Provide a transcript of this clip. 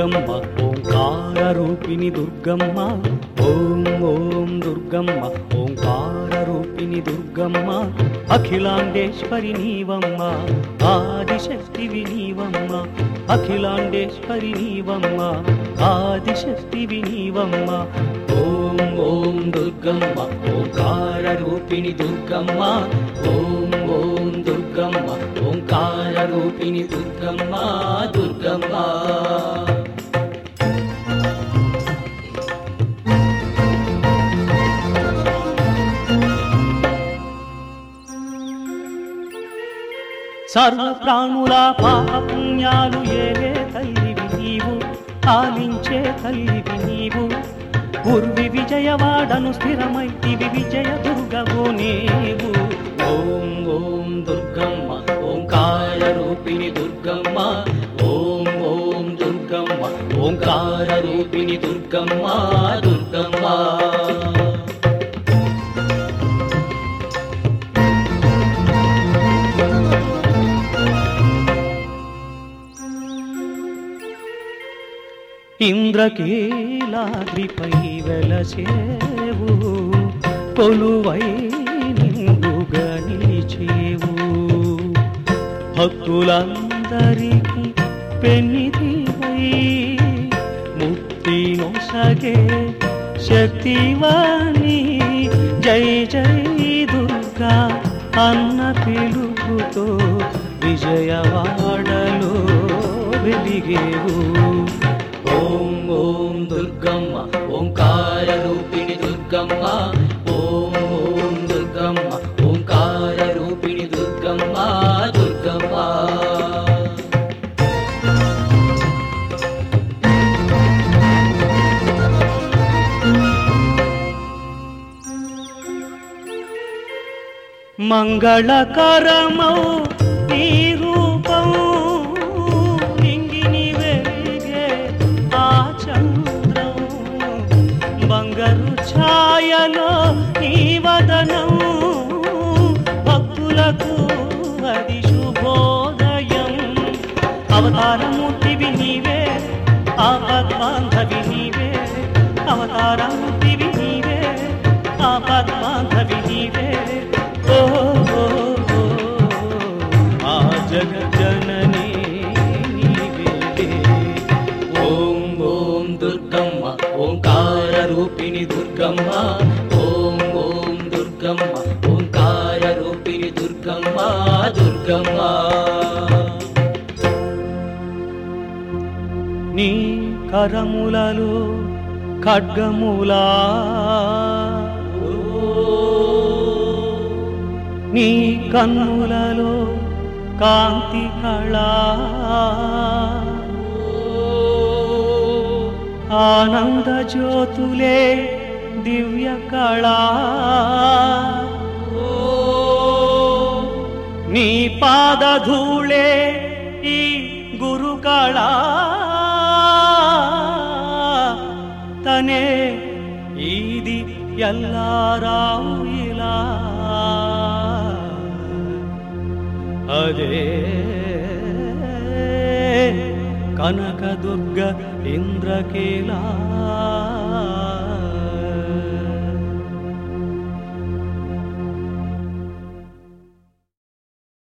దుర్గమ్మ ఓంకార రూపిణి దుర్గమ్మ ఓం ఓం దుర్గమ్మ ఓంకార రూపిణి దుర్గమ్మ అఖిలాండేశ్వరి నీవమ్మ ఆదిశక్తివి నీవమ్మ అఖిలాండేశ్వరి నీవమ్మ ఆదిశక్తివి నీవమ్మ ఓం ఓం దుర్గమ్మ ఓంకార రూపిణి దుర్గమ్మ ఓం ఓం దుర్గమ్మ ఓంకార రూపిణి దుర్గమ్మ దుర్గమ్మ సర్వ ప్రాణుల పాపుణ్యాలు ఏవే తల్లివి నీవు ఆలించే తల్లివి నీవు ఉర్వి విజయవాడను స్థిరమైతివి విజయ దుర్గవు నీవు ఓం ఓం దుర్గమ్మ ఓంకార రూపిణి దుర్గమ్మ ఓం ఓం దుర్గమ్మ ఓంకార రూపిణి దుర్గమ్మ దుర్గమ్మ ఇంద్రకీలాద్రిపై వెలసేవు కొలువై నిండుగా నిలిచేవు భక్తులందరికీ పెన్నిధివై ముక్తి నొసగే శక్తివాణి జై జై దుర్గా అన్న పిలుపుతో విజయవాడలో వెలిగేవు ఓం ఓం దుర్గమ్మ ఓంకార రూపిణి దుర్గమ్మ ఓం ఓం దుర్గమ్మ ఓంకార రూపిణి దుర్గమ్మ దుర్గమ్మ మంగళకరమౌ నీ రూపం నింగిని వెలిగే ఆ చంద్రం బంగారు ఛాయలో నీ వదనం భక్తులకు అది శుభోదయం అవతారమూర్తివి నీవే ఆపద్బాంధవి నీవే అవతారమూర్తివి నీవే ఆపద్బాంధవి నీవే ఓ ఓ, ఓ, ఆ జగజ్జననీ నీవే ఓం ఓం దుర్గమ్మ ఓంకార రూపిణి దుర్గమ్మ ఓం ఓం దుర్గమ్మ ఓంకార రూపిణి దుర్గమ్మ దుర్గమ్మ నీ కరములలో ఖడ్గములా నీ కన్నులలో కాంతి కళా ఆనంద జ్యోతులే దివ్య కళా నీ పాదధూళే ఈ గురు కళా తనే ఈది ఎల్లారావు ఇలా అదే కనకదుర్గ ఇంద్రకీలా